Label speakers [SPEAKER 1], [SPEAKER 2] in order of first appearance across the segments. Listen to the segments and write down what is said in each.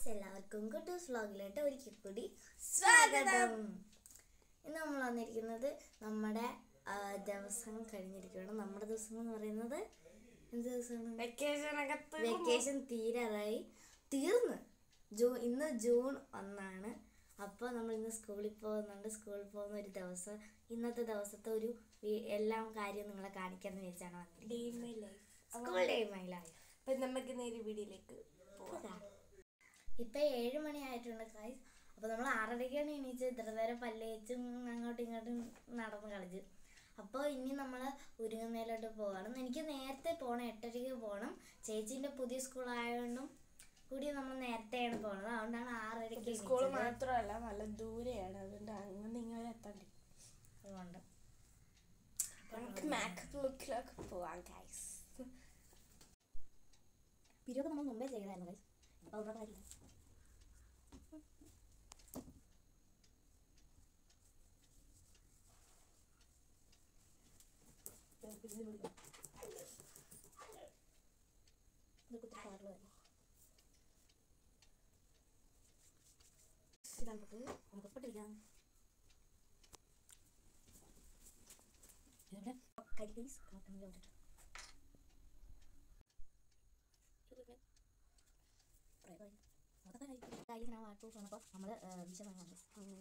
[SPEAKER 1] Guys എല്ലാവർക്കും കുട്ടൂസ് വ്ളോഗിലോട്ട് ഒരിക്കൽ കൂടി സ്വാഗതം ഇന്ന് നമ്മൾ വന്നിരിക്കുന്നത് നമ്മുടെ ആ, ദിവസം കഴിഞ്ഞിരിക്കുകയാണ് നമ്മുടെ ദിവസം എന്ന് പറയുന്നത് എന്ത് ദിവസമാണ്
[SPEAKER 2] വെക്കേഷനൊക്കെ
[SPEAKER 1] വെക്കേഷൻ തീരാറായി തീർന്ന് ജൂ ഇന്ന് ജൂൺ ഒന്നാണ് അപ്പോൾ നമ്മൾ ഇന്ന് സ്കൂളിൽ പോകുന്നുണ്ട് സ്കൂളിൽ പോകുന്ന ഒരു ദിവസം ഇന്നത്തെ ദിവസത്തെ ഒരു വി- എല്ലാം കാര്യം നിങ്ങളെ കാണിക്കാമെന്ന് വെച്ചാണ് വന്നിരിക്കുന്നത് സ്കൂൾ ഡേ മൈ ലൈഫ്
[SPEAKER 2] അപ്പൊ നമുക്ക് നേരെ വീഡിയോയിലേക്ക് പോകാം
[SPEAKER 1] ഇപ്പൊ ഏഴ് മണി ആയിട്ടുണ്ട് ഗൈസ് അപ്പൊ നമ്മൾ ആറരയ്ക്കാണ് എണീച്ച് ഇത്ര നേരം പല്ലേച്ചും അങ്ങോട്ടും ഇങ്ങോട്ടും നടന്ന് കളിച്ചു അപ്പോൾ ഇനി നമ്മൾ ഉരുങ്ങുന്നതിലോട്ട് പോകണം എനിക്ക് നേരത്തെ പോകണം എട്ടരയ്ക്ക് പോകണം ചേച്ചീൻ്റെ പുതിയ സ്കൂൾ ആയതുകൊണ്ടും കൂടി നമ്മൾ നേരത്തെയാണ് പോണത് അതുകൊണ്ടാണ് ആറരയ്ക്ക്
[SPEAKER 2] സ്കൂൾ
[SPEAKER 1] എണീച്ചത്.
[SPEAKER 2] മാത്രമല്ല നല്ല ദൂരെയാണ് അതുകൊണ്ട് അങ്ങനെ ഇങ്ങനെ എത്തണ്ടി
[SPEAKER 1] അതുകൊണ്ട്
[SPEAKER 2] നമുക്ക് മാക് ലുക്കിലൊക്കെ പോവാം ഗൈസ്
[SPEAKER 1] പിരിവൊക്കെ നമ്മൾ മുമ്പേ ചെയ്തായിരുന്നു ഗൈസ് അപ്പോൾ അവിടെ കാര്യമില്ല ഇത് കുത്തി കാറിൽ വരും ഇതാണ് കുട്ടി നമുക്ക് ഇട്ടിരിക്കാം ഇവിടെ കരി ഗൈസ് കാട്ടം കണ്ടിട്ട് കയ്യിൽ ഞാൻ വാട്ടു വന്നപ്പോൾ നമ്മൾ വിഷ വാങ്ങാൻ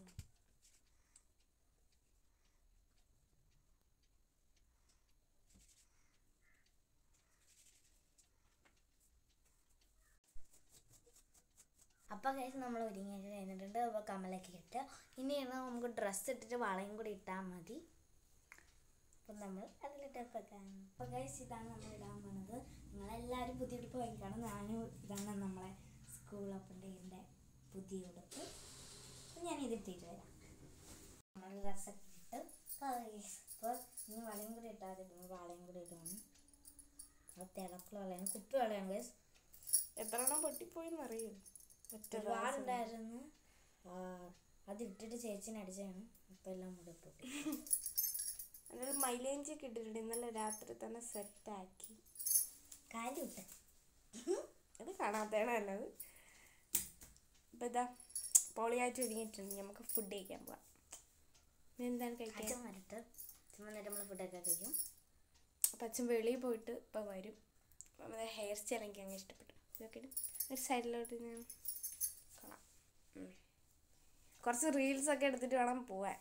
[SPEAKER 1] അപ്പം കഴിച്ച് നമ്മൾ ഒരുങ്ങി കഴിഞ്ഞിട്ടുണ്ട് അപ്പോൾ കമലൊക്കെ ഇട്ട് ഇനിയാണ് നമുക്ക് ഡ്രസ്സ് ഇട്ടിട്ട് വളയും കൂടി ഇട്ടാൽ മതി അപ്പം നമ്മൾ അതിലിട്ടപ്പോഴേക്കാണ് അപ്പം കഴിച്ച് ഇതാണ് നമ്മൾ ഇടാൻ പോണത് നിങ്ങളെല്ലാവരും പുതിയ ഉടുപ്പ് വാങ്ങിക്കണം ഞാനും ഇതാണ് നമ്മളെ സ്കൂൾ ഓപ്പൺ ഡേയുടെ പുതിയ ഉടുപ്പ് അപ്പം ഞാൻ ഇതിട്ടിട്ട് വരാം നമ്മൾ ഡ്രസ്സൊക്കെ ഇട്ട് അപ്പോൾ ഇനി വളയും കൂടി ഇട്ടാൽ മതി വളയും കൂടി ഇടുകയാണ് അത് തിളക്കുള്ള വളയാണ് കുപ്പി വളയാണ് ഗൈസ്
[SPEAKER 2] എത്ര എണ്ണം പൊട്ടിപ്പോയെന്ന് അറിയോ ഒറ്റ
[SPEAKER 1] ഒരുപാടുണ്ടായിരുന്നു ആ, അത് ഇട്ടിട്ട് ചേച്ചിനെ അടിച്ചാണ് അപ്പം എല്ലാം കൂടെ പൊട്ടി
[SPEAKER 2] എന്നാലും മൈലേഞ്ച് ഒക്കെ ഇട്ടിട്ടുണ്ട് ഇന്നലെ രാത്രി തന്നെ സെറ്റാക്കി
[SPEAKER 1] കാര്യം ഇട്ട്
[SPEAKER 2] അത് കാണാത്തതാണ് നല്ലത് ഇപ്പം ഇതാ പോളിയായിട്ട് ഒരുങ്ങിയിട്ടുണ്ട് നമുക്ക് ഫുഡ് കഴിക്കാൻ പോവാം ഇനി എന്താണ് കഴിക്കാൻ
[SPEAKER 1] അച്ഛൻ വരട്ട് ചുമ്മാ നേരം നമ്മൾ ഫുഡൊക്കെ കഴിക്കും
[SPEAKER 2] അപ്പം അച്ഛൻ വെളിയിൽ പോയിട്ട് ഇപ്പം വരും നമ്മുടെ ഹെയർ സ്റ്റൈൽ എനിക്ക് അങ്ങനെ ഇഷ്ടപ്പെട്ടു ഇതൊക്കെ ഇടും. ഒരു സൈഡിലോട്ട് ഞാൻ കാണാം ഉം. കുറച്ച് റീൽസ് ഒക്കെ എടുത്തിട്ട് വേണം പോവാൻ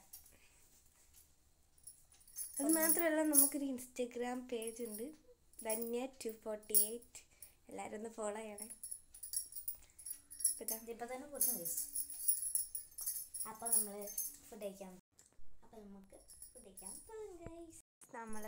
[SPEAKER 2] അത് മാത്രമല്ല നമുക്കൊരു ഇൻസ്റ്റഗ്രാം പേജ് ഉണ്ട് ധന്യ ടു ഫോർട്ടി എയ്റ്റ് എല്ലാവരും ഒന്ന് ഫോളോ ചെയ്യണേ ഇപ്പം ഇതാ
[SPEAKER 1] ഇതിപ്പോൾ തന്നെ പൊട്ടും ഗൈസ് അപ്പോൾ നമ്മൾ ഫുഡ് കഴിക്കാം അപ്പോൾ നമുക്ക് ഫുഡ് കഴിക്കാം ഗൈസ്
[SPEAKER 2] നമ്മൾ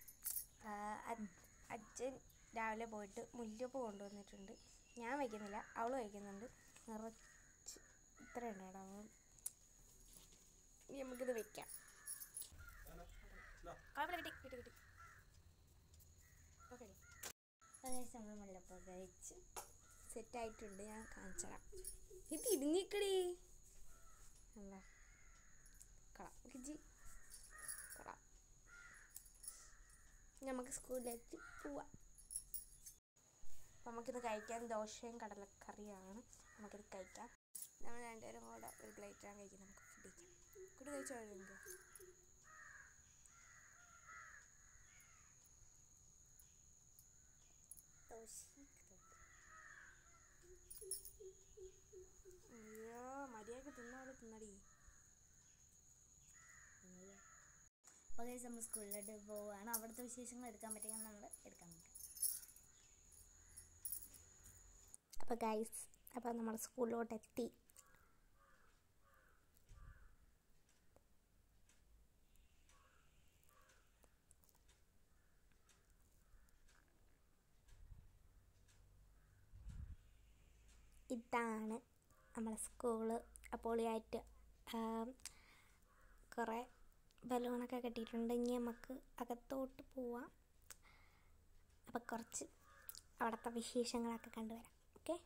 [SPEAKER 2] അച്ഛൻ രാവിലെ പോയിട്ട് മുല്ലപ്പൂ കൊണ്ടുവന്നിട്ടുണ്ട് ഞാൻ വയ്ക്കുന്നില്ല അവൾ വയ്ക്കുന്നുണ്ട് നിറച്ച് ഇത്ര ഉണ്ടാണ് അവൾ ഇനി നമുക്കിത് വെക്കാം കുഴപ്പമില്ല കിട്ടി കിട്ടി കിട്ടി ഓക്കെ
[SPEAKER 1] അപ്പോൾ ഗൈസ് നമ്മൾ മുല്ലപ്പോൾ കഴിച്ച്
[SPEAKER 2] സെറ്റായിട്ടുണ്ട് ഞാൻ കാണിച്ചു തരാം ഇത് ഇടിഞ്ഞിക്കടി അല്ല കള കിജി കള നമുക്ക് സ്കൂളിലേക്ക് പോവാം അപ്പം നമുക്കിത് കഴിക്കാൻ ദോശയും കടലക്കറിയാണ് നമുക്കിത് കഴിക്കാം നമ്മൾ രണ്ടുപേരും കൂടെ ഒരു പ്ലേറ്റാണ് കഴിക്കുന്നത് നമുക്ക് ഫുഡ് കഴിക്കാം ഫുഡ് കഴിച്ചോ നിങ്ങൾക്ക് അയ്യോ മര്യാദക്ക് തിന്നാതെ തിന്നടി
[SPEAKER 1] അപ്പോൾ ഗൈസ് നമ്മൾ സ്കൂളിലോട്ട് പോവുകയാണ് അവിടുത്തെ വിശേഷങ്ങൾ എടുക്കാൻ പറ്റുമെങ്കിൽ നമ്മൾ എടുക്കാൻ നോക്കാം
[SPEAKER 2] അപ്പോൾ ഗൈസ് അപ്പോൾ നമ്മൾ സ്കൂളിലോട്ട് എത്തി ഇതാണ് നമ്മളെ സ്കൂള് അപ്പോളിയായിട്ട് കുറേ ബലൂണൊക്കെ കെട്ടിയിട്ടുണ്ട് ഇനി നമുക്ക് അകത്തോട്ട് പോവാം അപ്പോൾ കുറച്ച് അവിടുത്തെ വിശേഷങ്ങളൊക്കെ കണ്ടുവരാം ഓക്കെ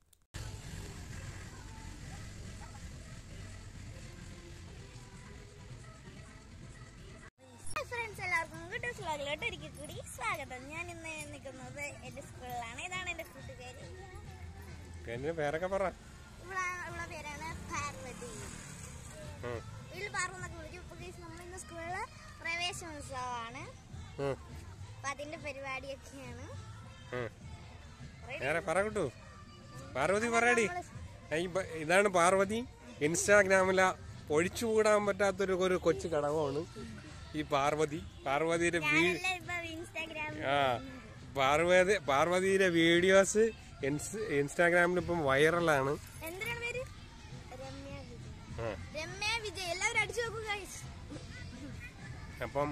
[SPEAKER 1] ഫ്രണ്ട്സ് എല്ലാവർക്കും ഗുഡ് വ്ലോഗിലോട്ട് ഒരിക്കൽ കൂടി സ്വാഗതം ഞാൻ ഇന്ന് നിൽക്കുന്നത് എൻ്റെ സ്കൂളിലാണ് ഇതാണ് എൻ്റെ കൂട്ടുകാരി
[SPEAKER 3] പിന്നെ പേരൊക്കെ പറ
[SPEAKER 1] ഇവിടെ ഇവിടെ പേരാണ് പാർവതി
[SPEAKER 3] ഉം,
[SPEAKER 1] വീട്ടിൽ പാർവ എന്നൊക്കെ വിളിക്കും ഇപ്പൊ guys നമ്മൾ ഇന്ന് സ്കൂളിൽ പ്രവേശനോത്സവമാണ്
[SPEAKER 3] ഉം,
[SPEAKER 1] അപ്പൊ അതിന്റെ പരിപാടിയൊക്കെയാണ്
[SPEAKER 3] ഉം. നേരെ പറ കിട്ടൂ പാർവതി പറയടി ഈ പ- ഇതാണ് പാർവതി ഇൻസ്റ്റാഗ്രാമിലെ ഒഴിച്ചുകൂടാൻ പറ്റാത്തൊരു ഒരു കൊച്ചു ഘടകമാണ് ഈ പാർവതി പാർവതിയുടെ വീ
[SPEAKER 1] ഇപ്പൊ ഇൻസ്റ്റാഗ്രാം
[SPEAKER 3] ആ പാർവതി പാർവതിയുടെ വീഡിയോസ് ഇൻസ് ഇൻസ്റ്റാഗ്രാമിൽ ഇപ്പം വൈറലാണ്
[SPEAKER 1] എന്തിനാണ് പേര് രമ്യ വിജയ്
[SPEAKER 3] ആ,
[SPEAKER 1] രമ്യ വിജയ് എല്ലാവരും അടിച്ചു നോക്കുക guys.
[SPEAKER 3] അപ്പം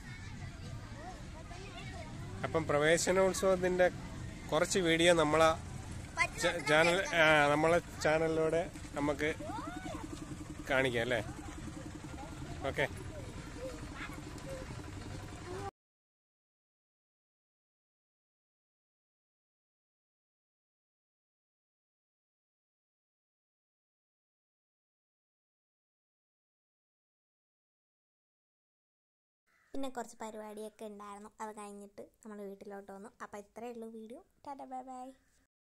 [SPEAKER 3] അപ്പം പ്രവേശനോത്സവത്തിന്റെ കുറച്ച് വീഡിയോ നമ്മളെ
[SPEAKER 1] പറ്റുന്ന
[SPEAKER 3] ച- ചാനൽ ആ, നമ്മളെ ചാനലിലൂടെ നമുക്ക് കാണിക്കാം അല്ലേ ഓക്കെ
[SPEAKER 1] പിന്നെ കുറച്ച് പരിപാടിയൊക്കെ ഉണ്ടായിരുന്നു അത് കഴിഞ്ഞിട്ട് നമ്മൾ വീട്ടിലോട്ട് വന്നു അപ്പോൾ ഇത്രയേ ഉള്ളൂ വീഡിയോ ടാറ്റാ ബൈ ബൈ